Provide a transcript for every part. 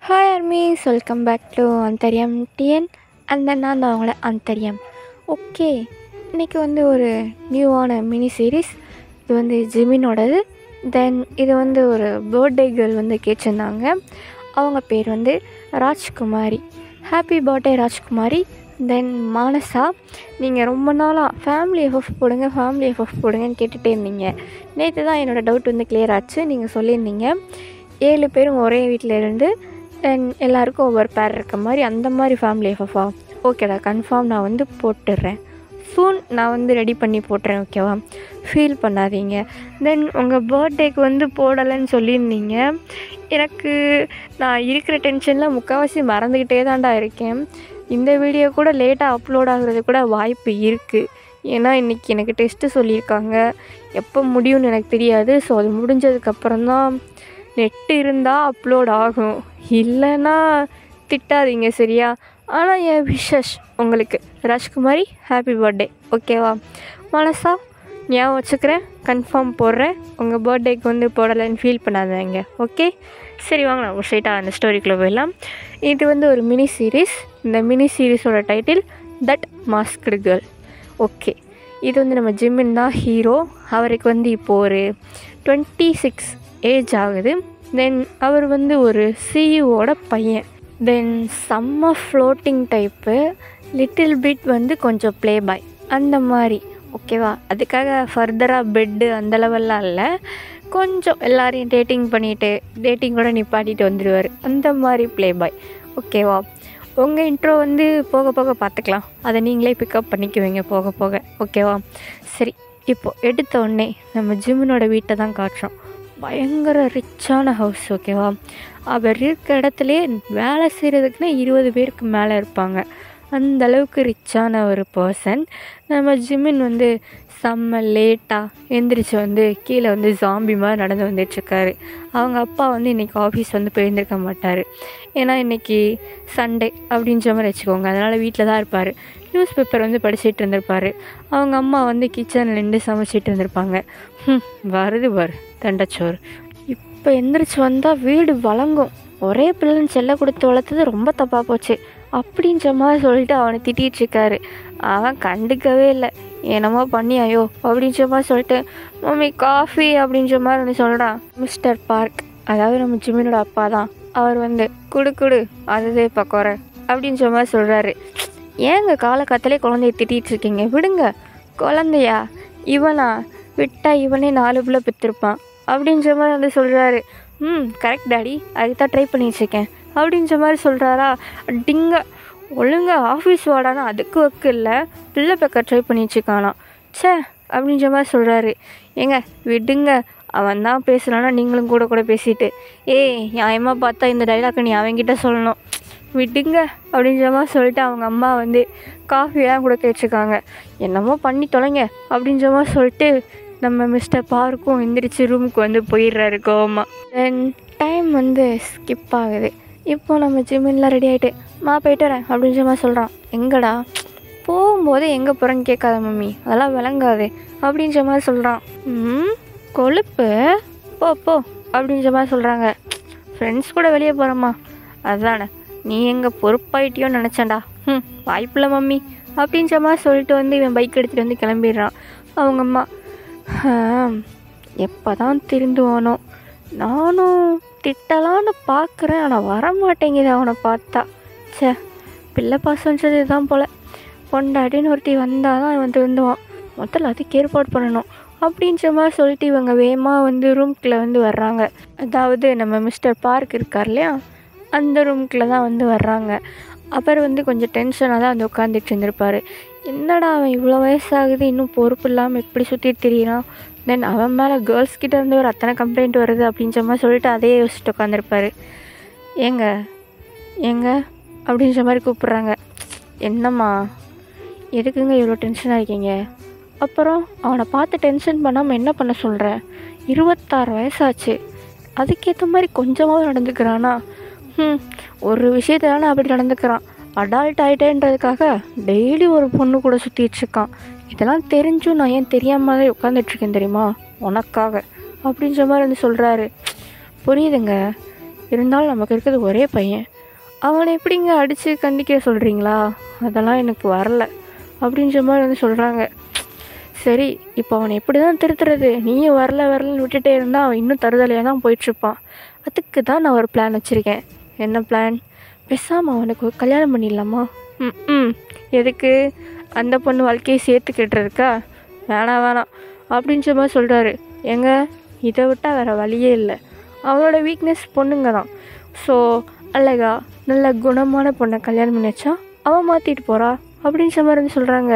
hi armies welcome back to அந்தரியம் TN அந்த நான் தான் அவங்கள அந்தரியம் ஓகே இன்றைக்கி வந்து ஒரு நியூவான மினி சீரீஸ் இது வந்து ஜிமினோடது தென் இது வந்து ஒரு பர்த்டே கேர்ள் வந்து கேட்டிருந்தாங்க அவங்க பேர் வந்து Rajkumari happy birthday Rajkumari then Manasa நீங்கள் ரொம்ப நாளாக ஃபேமிலி எஃப்எஃப் போடுங்க ஃபேமிலி எஃப்எஃப் போடுங்கன்னு கேட்டுகிட்டே இருந்தீங்க நேற்று தான் என்னோடய டவுட் வந்து clear ஆச்சு நீங்கள் சொல்லியிருந்தீங்க ஏழு பேரும் ஒரே வீட்டில் இருந்து தென் எல்லாருக்கும் ஒவ்வொரு பேர் இருக்க மாதிரி அந்த மாதிரி ஃபேமிலி எஃப்எஃபா ஓகேடா கன்ஃபார்ம் நான் வந்து போட்டுடுறேன் சூன் நான் வந்து ரெடி பண்ணி போட்டுறேன் ஓகேவா ஃபீல் பண்ணாதீங்க தென் உங்கள் பர்த்டேக்கு வந்து போடலைன்னு சொல்லியிருந்தீங்க எனக்கு நான் இருக்கிற டென்ஷனில் முக்கால்வாசி மறந்துக்கிட்டே தான்டா இருக்கேன் இந்த வீடியோ கூட லேட்டாக அப்லோட் ஆகுறது கூட வாய்ப்பு இருக்குது ஏன்னா இன்றைக்கி எனக்கு டெஸ்ட்டு சொல்லியிருக்காங்க எப்போ முடியும்னு எனக்கு தெரியாது ஸோ அது முடிஞ்சதுக்கப்புறம் தான் நெட்டு இருந்தால் அப்லோட் ஆகும் இல்லைன்னா திட்டாதீங்க சரியா ஆனால் என் விஷஸ் உங்களுக்கு ராஜ்குமாரி ஹாப்பி பர்த்டே ஓகேவா மனசா ஞாபகம் வச்சுக்கிறேன் கன்ஃபார்ம் போடுறேன் உங்கள் பர்த்டேக்கு வந்து போடலைன்னு ஃபீல் பண்ணாதீங்க ஓகே சரி வாங்க நான் ஸ்ட்ரைட்டாக அந்த ஸ்டோரிக்குள்ளே போயிடலாம் இது வந்து ஒரு மினி சீரீஸ் இந்த மினி சீரீஸோட title that masked girl okay இது வந்து நம்ம ஜிம்மின் தான் ஹீரோ அவருக்கு வந்து இப்போது ஒரு டுவெண்ட்டி சிக்ஸ் ஏஜ் ஆகுது தென் அவர் வந்து ஒரு சிஇஓட பையன் தென் செம்ம ஃப்ளோட்டிங் டைப்பு லிட்டில் பிட் வந்து கொஞ்சம் ப்ளே பாய் அந்த மாதிரி ஓகேவா அதுக்காக ஃபர்தராக பெட்டு அந்த லெவல்லாம் இல்லை கொஞ்சம் எல்லாரையும் டேட்டிங் பண்ணிவிட்டு டேட்டிங்கோட நிப்பாட்டிட்டு வந்துடுவார் அந்த மாதிரி ப்ளே பாய் ஓகேவா உங்கள் இன்ட்ரோ வந்து போக போக பார்த்துக்கலாம் அதை நீங்களே பிக்கப் பண்ணிக்குவீங்க போக போக ஓகேவா சரி இப்போது எடுத்த உடனே நம்ம ஜிம்மினோட வீட்டை தான் காட்டுறோம் பயங்கர ரிச்சான ஹவுஸ் ஓகேவா அவர் இருக்க இடத்துலே வேலை செய்கிறதுக்குன்னே இருபது பேருக்கு மேலே இருப்பாங்க அந்த அளவுக்கு ரிச்சான ஒரு பர்சன் நம்ம ஜிம்மின் வந்து செம்ம லேட்டாக எந்திரிச்சு வந்து கீழே வந்து ஜாம்பி மாதிரி நடந்து வந்துட்டுருக்காரு அவங்க அப்பா வந்து இன்றைக்கி ஆஃபீஸ் வந்து போயிருந்திருக்க மாட்டார் ஏன்னா இன்றைக்கி சண்டே அப்படின்ற மாதிரி வச்சுக்கோங்க அதனால் வீட்டில் தான் இருப்பார் நியூஸ் பேப்பர் வந்து படிச்சுட்டு இருந்திருப்பார் அவங்க அம்மா வந்து கிச்சனில் நின்று சமைச்சிட்டு இருந்திருப்பாங்க ம் வருது பாரு தண்டச்சோறு இப்போ எந்திரிச்சு வந்தால் வீடு வழங்கும் ஒரே பிள்ளைன்னு செல்ல கொடுத்து வளர்த்தது ரொம்ப தப்பாக போச்சு அப்படின்ற மாதிரி சொல்லிட்டு அவனை திட்டிகிட்டு இருக்காரு அவன் கண்டுக்கவே இல்லை என்னமோ பண்ணியாயோ அப்படின்ற மாதிரி சொல்லிட்டு மம்மி காஃபி அப்படின்ற மாதிரி வந்து சொல்கிறான் மிஸ்டர் பார்க் அதாவது நம்ம ஜிம்மினோட அப்பா தான் அவர் வந்து குடு குடு அதுதே இப்போ குறை அப்படின்ற மாதிரி சொல்கிறாரு ஏங்க காலக்காத்திலே குழந்தைய திட்டிகிட்டு இருக்கீங்க விடுங்க குழந்தையா இவனா விட்டா இவனே நாலு பிள்ளை பெற்றிருப்பான் அப்படின்ற மாதிரி வந்து சொல்கிறாரு ம் கரெக்ட் டாடி அதுக்கு தான் ட்ரை பண்ணி வச்சுருக்கேன் அப்படின்ற மாதிரி சொல்கிறாரா டிங்க ஒழுங்கா ஆஃபீஸ் வாடானா அதுக்கு ஒர்க்கு இல்லை பிள்ளை பக்க ட்ரை பண்ணி வச்சுக்கானா ச்சே அப்படின்ற மாதிரி சொல்கிறாரு ஏங்க விடுங்க அவன் தான் பேசுகிறானா நீங்களும் கூட கூட பேசிட்டு ஏய் நியாயமாக பார்த்தா இந்த டைலாக்கை நீ அவன்கிட்ட சொல்லணும் விடுங்க அப்படின்ற மாதிரி சொல்லிட்டு அவங்க அம்மா வந்து காஃபியெல்லாம் கொடுத்து வச்சுருக்காங்க என்னமோ பண்ணி தொலைங்க அப்படின்ற மாதிரி சொல்லிட்டு நம்ம மிஸ்டர் பார்க்கும் எந்திரிச்சு ரூமுக்கு வந்து போயிடுறாரு கோவமாக தென் டைம் வந்து ஸ்கிப் ஆகுது இப்போ நம்ம ஜிம்மின்லாம் ரெடி ஆகிட்டு மா போயிட்டு வரேன் அப்படின்ற மாதிரி சொல்கிறான் எங்கடா போகும்போது எங்கே போகிறேன்னு கேட்காத மம்மி அதெல்லாம் விளங்காது அப்படின்ற மாதிரி சொல்கிறான் ம் கொழுப்பு போ போ அப்படின்ற மாதிரி சொல்கிறாங்க ஃப்ரெண்ட்ஸ் கூட வெளியே போகிறோமா அதானே நீ எங்கே பொறுப்பாயிட்டியோன்னு நினச்சேன்டா ம் வாய்ப்பில்லை மம்மி அப்படின்ற மாதிரி சொல்லிட்டு வந்து இவன் பைக் எடுத்துகிட்டு வந்து கிளம்பிடுறான் அவங்க அம்மா எப்போ தான் திருந்துவானோ நானும் திட்டலான்னு பார்க்குறேன் ஆனால் வரமாட்டேங்குது அவனை பார்த்தா ச்சே பிள்ளை பாசம்ன்றது இதுதான் போல் பொண்டாட்டின்னு ஒருத்தி வந்தால் தான் இவன் திருந்துவான் முதல்ல அதுக்கு ஏற்பாடு பண்ணணும் அப்படின்ற மாதிரி சொல்லிட்டு இவங்க வேகமாக வந்து ரூம்குள்ளே வந்து வர்றாங்க அதாவது நம்ம மிஸ்டர் பார்க் இருக்கார் இல்லையா அந்த ரூம்குள்ளே தான் வந்து வர்றாங்க அவர் வந்து கொஞ்சம் டென்ஷனாக தான் வந்து உட்காந்துட்டு இருந்திருப்பார் என்னடா அவன் இவ்வளோ வயசாகுது இன்னும் பொறுப்பு இல்லாமல் எப்படி சுற்றிட்டு திரியிறான் தென் அவன் மேலே கேர்ள்ஸ் கிட்ட இருந்து ஒரு அத்தனை கம்ப்ளைண்ட் வருது அப்படின்ற மாதிரி சொல்லிட்டு அதையே யோசிச்சுட்டு உட்காந்துருப்பாரு ஏங்க ஏங்க அப்படின்ற மாதிரி கூப்பிட்றாங்க என்னம்மா எதுக்குங்க இவ்வளோ டென்ஷனாக இருக்கீங்க அப்புறம் அவனை பார்த்து டென்ஷன் பண்ணாமல் என்ன பண்ண சொல்கிற இருபத்தாறு வயசாச்சு அதுக்கேற்ற மாதிரி கொஞ்சமாவது நடந்துக்கிறானா ம் ஒரு விஷயத்தான அப்படி நடந்துக்கிறான் அடால்ட் ஆகிட்டேன்றதுக்காக டெய்லி ஒரு பொண்ணு கூட சுற்றிட்டு இருக்கான் இதெல்லாம் தெரிஞ்சும் நான் ஏன் தெரியாமல் தான் உட்காந்துட்ருக்கேன் தெரியுமா உனக்காக அப்படின்ற மாதிரி வந்து சொல்கிறாரு புரியுதுங்க இருந்தாலும் நமக்கு இருக்கிறது ஒரே பையன் அவனை எப்படிங்க அடித்து கண்டிக்க சொல்கிறீங்களா அதெல்லாம் எனக்கு வரல அப்படின்ற மாதிரி வந்து சொல்கிறாங்க சரி இப்போ அவனை எப்படி தான் திருத்துறது நீயும் வரல வரலன்னு விட்டுட்டே இருந்தால் அவன் இன்னும் தருதலையாக தான் போயிட்டுருப்பான் அதுக்கு தான் நான் ஒரு பிளான் வச்சுருக்கேன் என்ன பிளான் பேசாமல் அவனுக்கு ஒரு கல்யாணம் பண்ணிடலாமா ம் ம் எதுக்கு அந்த பொண்ணு வாழ்க்கையை சேர்த்து கட்டுறதுக்கா வேணாம் வேணாம் அப்படின்ற மாதிரி சொல்கிறாரு ஏங்க இதை விட்டால் வேறு வழியே இல்லை அவனோட வீக்னஸ் பொண்ணுங்க தான் ஸோ அழகா நல்ல குணமான பொண்ணை கல்யாணம் பண்ணி வச்சா அவன் மாற்றிட்டு போகிறா அப்படின்ற மாதிரி வந்து சொல்கிறாங்க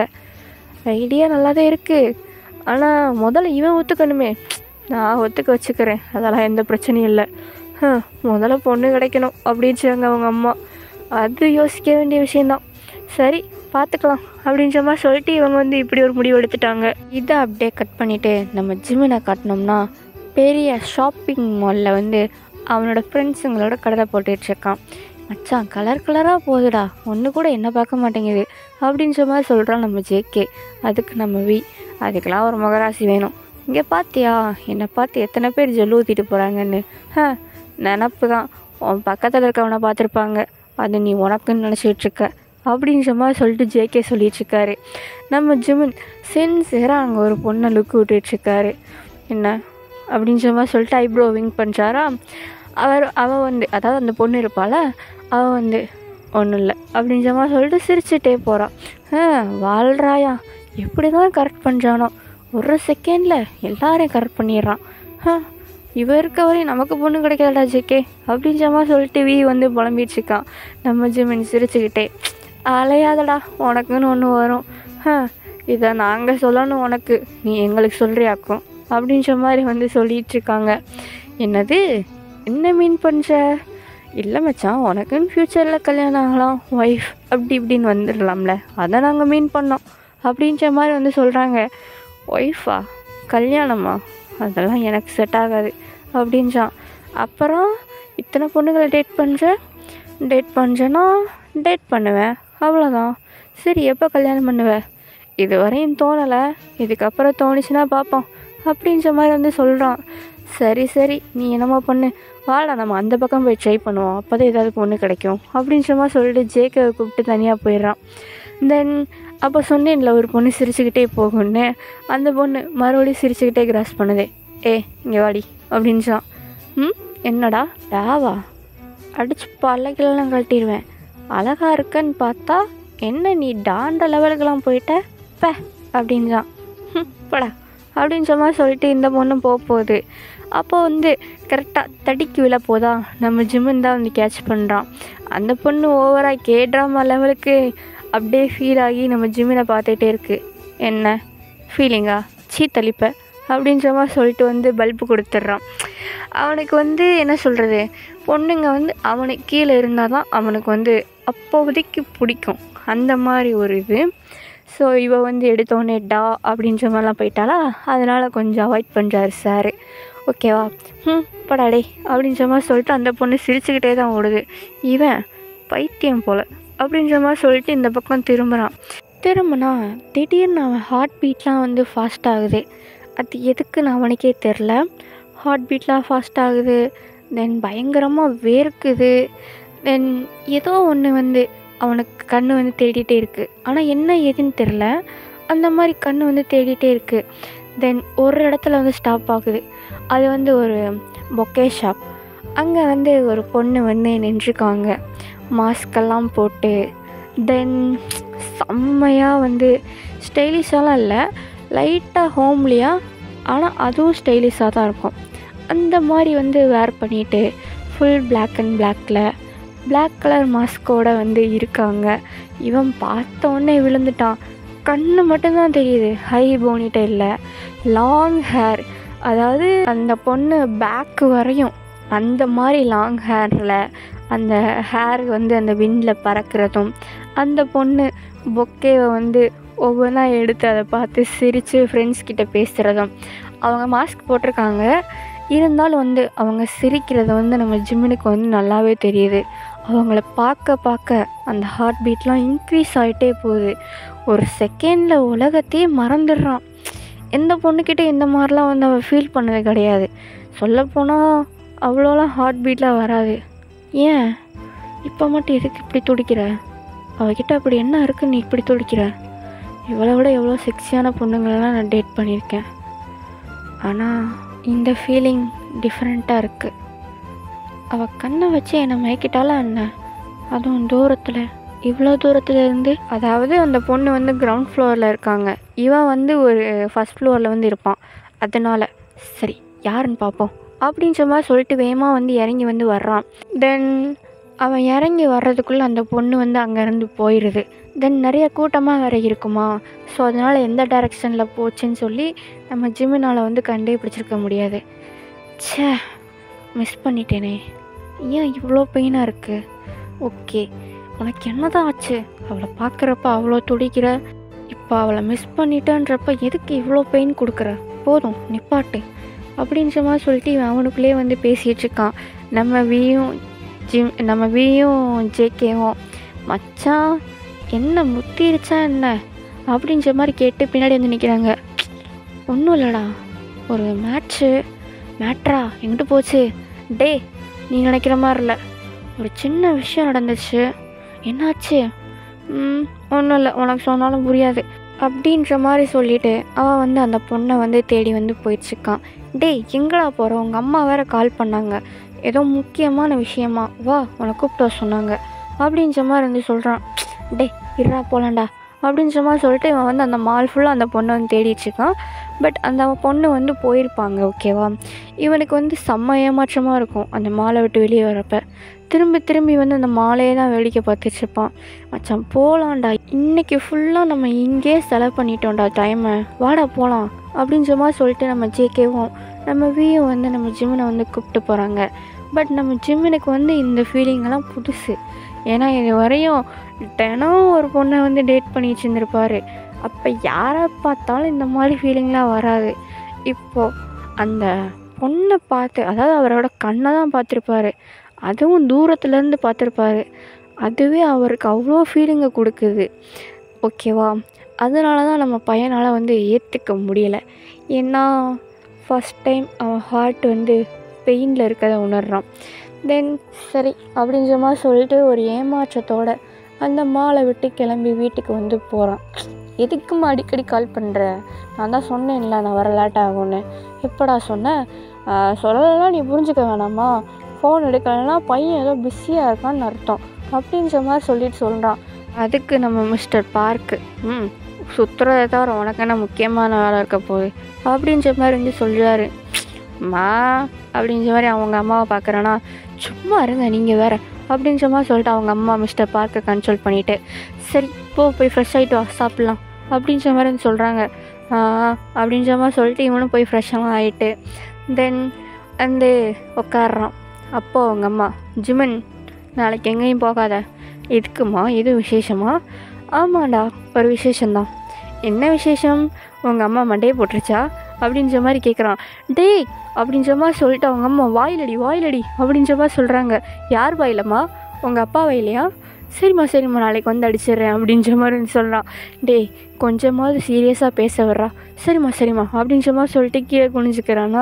ஐடியா நல்லா தான் இருக்குது ஆனால் முதல்ல இவன் ஒத்துக்கணுமே நான் ஒத்துக்க வச்சுக்கிறேன் அதெல்லாம் எந்த பிரச்சனையும் இல்லை ஹம், முதல்ல பொண்ணு கிடைக்கணும் அப்படின்றாங்க அவங்க அம்மா அது யோசிக்க வேண்டிய விஷயந்தான் சரி பார்த்துக்கலாம் அப்படின்ற மாதிரி சொல்லிட்டு இவங்க வந்து இப்படி ஒரு முடிவு எடுத்துட்டாங்க இதை அப்படியே கட் பண்ணிவிட்டு நம்ம ஜிம்மினை காட்டினோம்னா பெரிய ஷாப்பிங் மாலில் வந்து அவனோட ஃப்ரெண்ட்ஸுங்களோட கடலை போட்டுட்டு இருக்கான் மச்சான் கலர் கலராக போகுதுடா ஒன்று கூட என்ன பார்க்க மாட்டேங்குது அப்படின்ற மாதிரி சொல்கிறான் நம்ம ஜேகே அதுக்கு நம்ம வி அதுக்கெல்லாம் ஒரு மகராசி வேணும் இங்கே பார்த்தியா என்னை பார்த்து எத்தனை பேர் ஜொல்லு ஊற்றிட்டு போகிறாங்கன்னு ஹ நினப்பு தான் உன் பக்கத்தில் இருக்கவனை பார்த்துருப்பாங்க அது நீ உனக்குன்னு நினச்சிட்டு இருக்க அப்படின்ற மாதிரி சொல்லிட்டு ஜேகே சொல்லிட்டு இருக்காரு நம்ம ஜிமின் சின்சியராக அங்கே ஒரு பொண்ணை லுக் விட்டுட்ருக்காரு என்ன அப்படின்ற மாதிரி சொல்லிட்டு ஐப்ரோ விங் பண்ணுறாரா அவர் அவள் வந்து அதாவது அந்த பொண்ணு இருப்பாள அவள் வந்து ஒன்றும் இல்லை அப்படின்ற மாதிரி சொல்லிட்டு சிரிச்சுட்டே போகிறான் ஆ வாழ்றாயா எப்படி தான் கரெக்ட் பண்ணுறானோ ஒரு செகண்டில் எல்லாரையும் கரெக்ட் பண்ணிடுறான் ஆ இவ இருக்க வரையும் நமக்கு பொண்ணு கிடைக்காதடா ஜேகே அப்படின்ற மாதிரி சொல்லிட்டு வி வந்து புலம்பிட்டு இருக்கான் நம்ம ஜிமின் சிரிச்சுக்கிட்டே அலையாதடா உனக்குன்னு ஒன்று வரும் ஆ இதை நாங்கள் சொல்லணும் உனக்கு நீ எங்களுக்கு சொல்கிறியாக்கும் அப்படின்ற மாதிரி வந்து சொல்லிட்டு இருக்காங்க என்னது என்ன மீன் பண்ணுற இல்லை மச்சான் உனக்குன்னு ஃப்யூச்சரில் கல்யாணம் ஆகலாம் ஒய்ஃப் அப்படி இப்படின்னு வந்துடலாம்ல அதை நாங்கள் மீன் பண்ணோம் அப்படின்ற மாதிரி வந்து சொல்கிறாங்க ஒய்ஃபா கல்யாணமா அதெல்லாம் எனக்கு செட் ஆகாது அப்படின்றான் அப்புறம் இத்தனை பொண்ணுங்களை டேட் பண்ணுற டேட் பண்ணுறேன்னா டேட் பண்ணுவேன் அவ்வளோதான் சரி எப்போ கல்யாணம் பண்ணுவேன் இதுவரையும் தோணலை இதுக்கப்புறம் தோணுச்சுன்னா பார்ப்போம் அப்படின்ற மாதிரி வந்து சொல்கிறான் சரி சரி நீ என்னம்மா பண்ணு வாடா நம்ம அந்த பக்கம் போய் ட்ரை பண்ணுவோம் அப்போ தான் ஏதாவது பொண்ணு கிடைக்கும் அப்படின்ற மாதிரி சொல்லிட்டு ஜேக்கவை கூப்பிட்டு தனியாக போயிடுறான் தென் அப்போ சொன்னேன்ல ஒரு பொண்ணு சிரிச்சுக்கிட்டே போகும்னு அந்த பொண்ணு மறுபடியும் சிரிச்சுக்கிட்டே கிராஸ் பண்ணுதே ஏ இங்கே வாடி அப்படின்றான் ம் என்னடா டாவா அடிச்சு பல்லக்கெல்லாம் கழட்டிடுவேன் அழகா இருக்கன்னு பார்த்தா என்ன நீ டாண்ட லெவலுக்கெல்லாம் போயிட்ட ப அப்படின்றான் ம் படா அப்படின்ற மாதிரி சொல்லிட்டு இந்த பொண்ணும் போக போகுது அப்போ வந்து கரெக்டாக தடிக்கு விழ போதா நம்ம ஜிம்மன் தான் வந்து கேட்ச் பண்ணுறான் அந்த பொண்ணு ஓவராக கே ட்ராமா லெவலுக்கு அப்படியே ஃபீல் ஆகி நம்ம ஜிம்மினை பார்த்துட்டே இருக்கு என்ன ஃபீலிங்கா சீ தளிப்ப அப்படின்ற மாதிரி சொல்லிட்டு வந்து பல்பு கொடுத்துட்றான் அவனுக்கு வந்து என்ன சொல்கிறது பொண்ணுங்க வந்து அவனுக்கு கீழே இருந்தால் தான் அவனுக்கு வந்து அப்போதைக்கு பிடிக்கும் அந்த மாதிரி ஒரு இது ஸோ இவ வந்து எடுத்தோடனே டா அப்படின்ற மாதிரிலாம் போயிட்டாளா அதனால் கொஞ்சம் அவாய்ட் பண்ணுறாரு சார் ஓகேவா ம் படாடே அப்படின்ற மாதிரி சொல்லிட்டு அந்த பொண்ணு சிரிச்சுக்கிட்டே தான் ஓடுது இவன் பைத்தியம் போல் அப்படின்ற மாதிரி சொல்லிட்டு இந்த பக்கம் திரும்புகிறான் திரும்பினா திடீர்னு அவன் ஹார்ட் பீட்லாம் வந்து ஃபாஸ்ட் ஆகுது அது எதுக்குன்னு அவனுக்கே தெரில ஹார்ட் பீட்லாம் ஃபாஸ்ட் ஆகுது தென் பயங்கரமாக வேர்க்குது தென் ஏதோ ஒன்று வந்து அவனுக்கு கண்ணு வந்து தேடிட்டே இருக்குது ஆனால் என்ன ஏதுன்னு தெரில அந்த மாதிரி கண்ணு வந்து தேடிட்டே இருக்குது தென் ஒரு இடத்துல வந்து ஸ்டாப் ஆகுது அது வந்து ஒரு பொக்கே ஷாப் அங்கே வந்து ஒரு பொண்ணு வந்து நின்றுருக்காங்க மாஸ்கெல்லாம் போட்டு தென் செம்மையாக வந்து ஸ்டைலிஷாலாம் இல்லை லைட்டாக ஹோம்லியாக ஆனால் அதுவும் ஸ்டைலிஷாக தான் இருக்கும் அந்த மாதிரி வந்து வேர் பண்ணிட்டு ஃபுல் Black அண்ட் பிளாக்கில் Black கலர் மாஸ்கோட வந்து இருக்காங்க இவன் பார்த்த உடனே விழுந்துட்டான் கண்ணு மட்டும்தான் தெரியுது ஹை போனிட்ட இல்லை லாங் ஹேர் அதாவது அந்த பொண்ணு பேக்கு வரையும் அந்த மாதிரி லாங் ஹேரில் அந்த ஹேர் வந்து அந்த விண்டில் பறக்கிறதும் அந்த பொண்ணு பொக்கேவை வந்து ஒவ்வொன்றா எடுத்து அதை பார்த்து சிரித்து ஃப்ரெண்ட்ஸ் கிட்ட பேசுகிறதும் அவங்க மாஸ்க் போட்டிருக்காங்க இருந்தாலும் வந்து அவங்க சிரிக்கிறது வந்து நம்ம ஜிம்மினுக்கு வந்து நல்லாவே தெரியுது அவங்கள பார்க்க பார்க்க அந்த ஹார்ட் பீட்லாம் இன்க்ரீஸ் ஆகிட்டே போகுது ஒரு செகண்டில் உலகத்தையே மறந்துடுறான் எந்த பொண்ணுக்கிட்ட இந்த மாதிரிலாம் வந்து அவன் ஃபீல் பண்ணது கிடையாது சொல்லப்போனால் அவ்வளோலாம் ஹார்ட் பீட்லாம் வராது ஏன் இப்போ மட்டும் எதுக்கு இப்படி துடிக்கிற அவகிட்ட அப்படி என்ன இருக்குன்னு நீ இப்படி துடிக்கிற இவளை விட எவ்வளோ செக்ஸியான பொண்ணுங்களெல்லாம் நான் டேட் பண்ணியிருக்கேன் ஆனால் இந்த ஃபீலிங் டிஃப்ரெண்ட்டாக இருக்குது அவள் கண்ணை வச்சு என்னை மயக்கிட்டாலா என்ன அதுவும் தூரத்தில் இவ்வளோ தூரத்துல இருந்து அதாவது அந்த பொண்ணு வந்து கிரவுண்ட் ஃப்ளோரில் இருக்காங்க இவன் வந்து ஒரு ஃபஸ்ட் ஃப்ளோரில் வந்து இருப்பான் அதனால் சரி யாருன்னு பார்ப்போம் அப்படின்ற மாதிரி சொல்லிட்டு வேகமாக வந்து இறங்கி வந்து வர்றான் தென் அவன் இறங்கி வர்றதுக்குள்ளே அந்த பொண்ணு வந்து அங்கேருந்து போயிடுது தென் நிறைய கூட்டமாக வேற இருக்குமா ஸோ அதனால் எந்த டைரெக்ஷனில் போச்சுன்னு சொல்லி நம்ம ஜிம்மினால் வந்து கண்டே பிடிச்சிருக்க முடியாது ச்சே மிஸ் பண்ணிட்டேனே ஏன் இவ்வளோ பெயினாக இருக்குது ஓகே உனக்கு என்னதான் ஆச்சு அவளை பார்க்குறப்ப அவ்வளோ துடிக்கிற இப்போ அவளை மிஸ் பண்ணிட்டேன்றப்ப எதுக்கு இவ்வளோ பெயின் கொடுக்குற போதும் நிப்பாட்டு அப்படின்ற மாதிரி சொல்லிட்டு இவன் அவனுக்குள்ளேயே வந்து பேசிகிட்டு இருக்கான் நம்ம வியும் ஜிம் நம்ம வியும் ஜேகேவும் மச்சான் என்ன முத்திருச்சா என்ன அப்படின்ற மாதிரி கேட்டு பின்னாடி வந்து நிற்கிறாங்க ஒன்றும் இல்லைடா ஒரு மேட்ச்சு மேட்ரா எங்கிட்டு போச்சு டே நீ நினைக்கிற மாதிரி இல்லை ஒரு சின்ன விஷயம் நடந்துச்சு என்னாச்சு ம் ஒன்றும் இல்லை உனக்கு சொன்னாலும் புரியாது அப்படின்ற மாதிரி சொல்லிட்டு அவன் வந்து அந்த பொண்ணை வந்து தேடி வந்து போயிடுச்சுக்கான் டேய் எங்கடா போகிற உங்கள் அம்மா வேற கால் பண்ணாங்க ஏதோ முக்கியமான விஷயமா வா உன்னை கூப்பிட்டு வர சொன்னாங்க அப்படின்ற மாதிரி வந்து சொல்கிறான் டேய் இருடா போலாம்டா அப்படின்ற மாதிரி சொல்லிட்டு இவன் வந்து அந்த மால் ஃபுல்லாக அந்த பொண்ணை வந்து தேடிச்சுக்கான் பட் அந்த பொண்ணு வந்து போயிருப்பாங்க ஓகேவா இவனுக்கு வந்து செம்ம ஏமாற்றமாக இருக்கும் அந்த மாலை விட்டு வெளியே வரப்ப திரும்பி திரும்பி வந்து அந்த மாலையே தான் வேடிக்கை பார்த்துட்டு இருப்பான் மச்சான் போகலாம்டா இன்னைக்கு ஃபுல்லாக நம்ம இங்கே செலவு பண்ணிட்டோம்டா டைமை வாடா போகலாம் அப்படின்ற மாதிரி சொல்லிட்டு நம்ம ஜேகேவும் நம்ம வியும் வந்து நம்ம ஜிம்மினை வந்து கூப்பிட்டு போகிறாங்க பட் நம்ம ஜிம்மினுக்கு வந்து இந்த ஃபீலிங்கெல்லாம் புதுசு ஏன்னா இது வரையும் தினம் ஒரு பொண்ணை வந்து டேட் பண்ணி வச்சுருந்துருப்பாரு அப்போ யாரை பார்த்தாலும் இந்த மாதிரி ஃபீலிங்லாம் வராது இப்போது அந்த பொண்ணை பார்த்து அதாவது அவரோட கண்ணை தான் பார்த்துருப்பாரு அதுவும் தூரத்துலேருந்து பார்த்துருப்பாரு அதுவே அவருக்கு அவ்வளோ ஃபீலிங்கை கொடுக்குது ஓகேவா அதனால தான் நம்ம பையனால் வந்து ஏற்றுக்க முடியலை ஏன்னா ஃபஸ்ட் டைம் அவன் ஹார்ட் வந்து பெயினில் இருக்கிறத உணர்றான் தென் சரி அப்படின்ற மாதிரி சொல்லிட்டு ஒரு ஏமாற்றத்தோட அந்த மாலை விட்டு கிளம்பி வீட்டுக்கு வந்து போகிறான் எதுக்குமா அடிக்கடி கால் பண்ணுற நான் தான் சொன்னேன்ல நான் வர லேட் ஆகும்னு எப்படா சொன்னேன் ஆஹ் சொல்லலைன்னா நீ புரிஞ்சுக்க வேணாமா ஃபோன் எடுக்கலைன்னா பையன் ஏதோ பிஸியாக இருக்கான்னு அர்த்தம் அப்படின்ற மாதிரி சொல்லிட்டு சொல்கிறான் அதுக்கு நம்ம மிஸ்டர் பார்க்கு ம் சுற்றுறதை தவிர உனக்கு என்ன முக்கியமான வேலை இருக்க போகுது அப்படின்ற மாதிரி வந்து சொல்கிறாரு மா அப்படின்ற மாதிரி அவங்க அம்மாவை பார்க்குறேன்னா சும்மா இருங்க நீங்கள் வேற அப்படின்ற மாதிரி சொல்லிட்டு அவங்க அம்மா மிஸ்டர் பார்க்கை கன்சோல் பண்ணிவிட்டு சரி போ போய் ஃப்ரெஷ் ஆகிட்டு வா சாப்பிட்லாம் அப்படின்ற மாதிரி வந்து சொல்கிறாங்க அப்படின்ற மாதிரி சொல்லிட்டு இவனும் போய் ஃப்ரெஷ்ஷெல்லாம் ஆகிட்டு தென் வந்து உட்காடுறான் அப்போ அவங்க அம்மா ஜிமன் நாளைக்கு எங்கேயும் போகாத எதுக்குமா எது விசேஷமா ஆமாண்டா ஒரு விசேஷம்தான் என்ன விசேஷம் உங்கள் அம்மா மண்டையை போட்டுருச்சா அப்படின்ற மாதிரி கேட்குறான் டேய் அப்படின்ற மாதிரி சொல்லிட்டு அவங்க அம்மா வாயிலடி வாயிலடி அப்படின்ற மாதிரி சொல்கிறாங்க யார் வாயிலம்மா உங்கள் அப்பா வாயிலையா சரிம்மா சரிம்மா நாளைக்கு வந்து அடிச்சிடுறேன் அப்படின்ற மாதிரி வந்து சொல்கிறான் டேய் கொஞ்சமாவது சீரியஸாக பேச வர்றா சரிம்மா சரிம்மா அப்படின்ற மாதிரி சொல்லிட்டு கீழே குனிஞ்சுக்கிறானா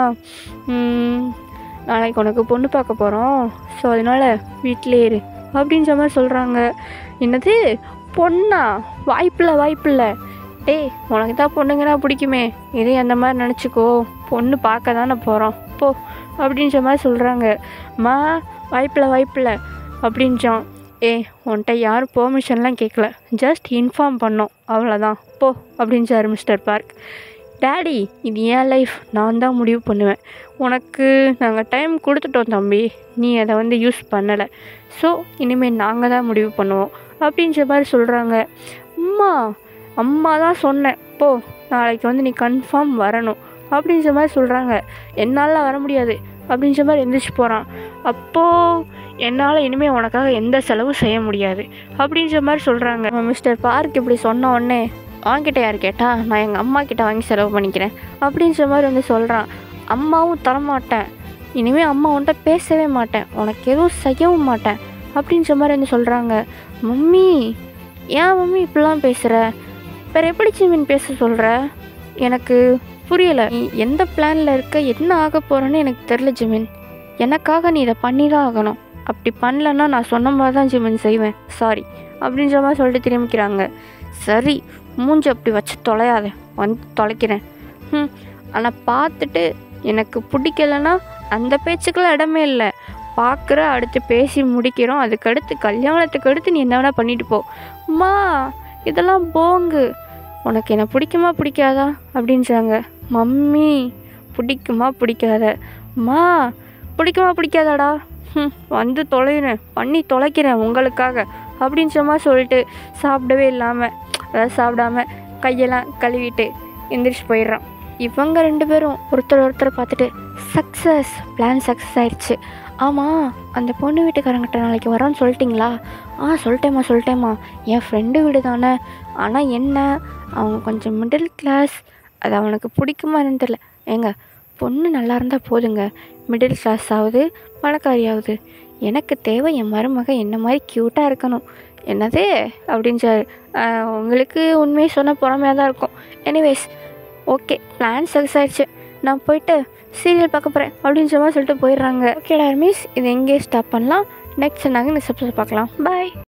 ம், நாளைக்கு உனக்கு பொண்ணு பார்க்க போகிறோம் ஸோ அதனால் வீட்டிலே இரு அப்படின்ற மாதிரி சொல்கிறாங்க என்னது பொண்ணா வாய்ப்பில்லை வாய்ப்பில்லை டேய் உனக்கு தான் பொண்ணுங்கன்னா பிடிக்குமே இதே அந்த மாதிரி நினச்சிக்கோ பொண்ணு பார்க்க தானே போகிறோம் போ அப்படின்ற மாதிரி சொல்கிறாங்க மா வாய்ப்பில்லை வாய்ப்பில்லை அப்படின்றான் ஏ உன்கிட்ட யாரும் பெர்மிஷன்லாம் கேட்கல ஜஸ்ட் இன்ஃபார்ம் பண்ணோம் அவ்வளோதான் போ அப்படின்றாரு மிஸ்டர் பார்க் டேடி இது என் லைஃப் நான் தான் முடிவு பண்ணுவேன் உனக்கு நாங்கள் டைம் கொடுத்துட்டோம் தம்பி நீ அதை வந்து யூஸ் பண்ணலை ஸோ இனிமேல் நாங்கள் தான் முடிவு பண்ணுவோம் அப்படின்ற மாதிரி சொல்கிறாங்க அம்மா அம்மா தான் சொன்னேன் போ நாளைக்கு வந்து நீ கன்ஃபார்ம் வரணும் அப்படின்ற மாதிரி சொல்கிறாங்க என்னால் வர முடியாது அப்படின்ற மாதிரி எந்திரிச்சு போகிறான் அப்போது என்னால் இனிமேல் உனக்காக எந்த செலவும் செய்ய முடியாது அப்படின்ற மாதிரி சொல்கிறாங்க மிஸ்டர் பார்க் இப்படி சொன்ன உடனே வாங்கிட்ட யார் கேட்டா நான் எங்கள் அம்மா கிட்ட வாங்கி செலவு பண்ணிக்கிறேன் அப்படின்ற மாதிரி வந்து சொல்கிறான் அம்மாவும் தரமாட்டேன் இனிமேல் அம்மா உன்கிட்ட பேசவே மாட்டேன் உனக்கு எதுவும் செய்யவும் மாட்டேன் அப்படின்ற மாதிரி வந்து சொல்கிறாங்க மம்மி ஏன் மம்மி இப்படிலாம் பேசுகிற வேற எப்படி சிமின் பேச சொல்கிற எனக்கு புரியலை நீ எந்த பிளானில் இருக்க என்ன ஆக போகிறேன்னு எனக்கு தெரில ஜிமின் எனக்காக நீ இதை பண்ணி தான் ஆகணும் அப்படி பண்ணலன்னா நான் சொன்ன மாதிரி தான் ஜிமின் செய்வேன் சாரி அப்படின்ற மாதிரி சொல்லிட்டு திரும்பிக்கிறாங்க சரி மூஞ்சி அப்படி வச்சு தொலையாத வந்து தொலைக்கிறேன் ம் ஆனால் பார்த்துட்டு எனக்கு பிடிக்கலன்னா அந்த பேச்சுக்கெல்லாம் இடமே இல்லை பார்க்குற அடுத்து பேசி முடிக்கிறோம் அதுக்கடுத்து கல்யாணத்துக்கு அடுத்து நீ என்ன வேணால் பண்ணிட்டு போ அம்மா இதெல்லாம் போங்கு உனக்கு என்ன பிடிக்குமா பிடிக்காதா அப்படின்றாங்க மம்மி பிடிக்குமா பிடிக்காத அம்மா பிடிக்குமா பிடிக்காதாடா ம் வந்து தொலைகிறேன் பண்ணி தொலைக்கிறேன் உங்களுக்காக அப்படின்ற மாதிரி சொல்லிட்டு சாப்பிடவே இல்லாமல் அதாவது சாப்பிடாம கையெல்லாம் கழுவிட்டு எந்திரிச்சு போயிடுறான் இவங்க ரெண்டு பேரும் ஒருத்தர் ஒருத்தர் பார்த்துட்டு சக்ஸஸ் பிளான் சக்ஸஸ் ஆயிடுச்சு ஆமாம் அந்த பொண்ணு வீட்டுக்காரங்கிட்ட நாளைக்கு வரோன்னு சொல்லிட்டிங்களா ஆ சொல்லிட்டேம்மா சொல்லிட்டேம்மா என் ஃப்ரெண்டு வீடு தானே ஆனால் என்ன அவங்க கொஞ்சம் மிடில் கிளாஸ் அது அவனுக்கு பிடிக்குமா என்னன்னு தெரியல ஏங்க பொண்ணு நல்லா இருந்தால் போதுங்க மிடில் கிளாஸ் ஆகுது பணக்காரியாகுது எனக்கு தேவை என் மருமக என்ன மாதிரி க்யூட்டாக இருக்கணும் என்னது அப்படின்றாரு "ஆஹ், உங்களுக்கு உண்மையை சொன்ன பொறாமையாக தான் இருக்கும் எனிவேஸ் ஓகே பிளான் சக்ஸஸ் ஆயிடுச்சு நான் போயிட்டு சீரியல் பார்க்க போகிறேன் அப்படின்ற மாதிரி சொல்லிட்டு போயிடுறாங்க ஓகேடா மிஸ் இது எங்கேயே ஸ்டாப் பண்ணலாம் நெக்ஸ்ட் நாங்கள் நெக்ஸ்ட் பார்க்கலாம் பாய்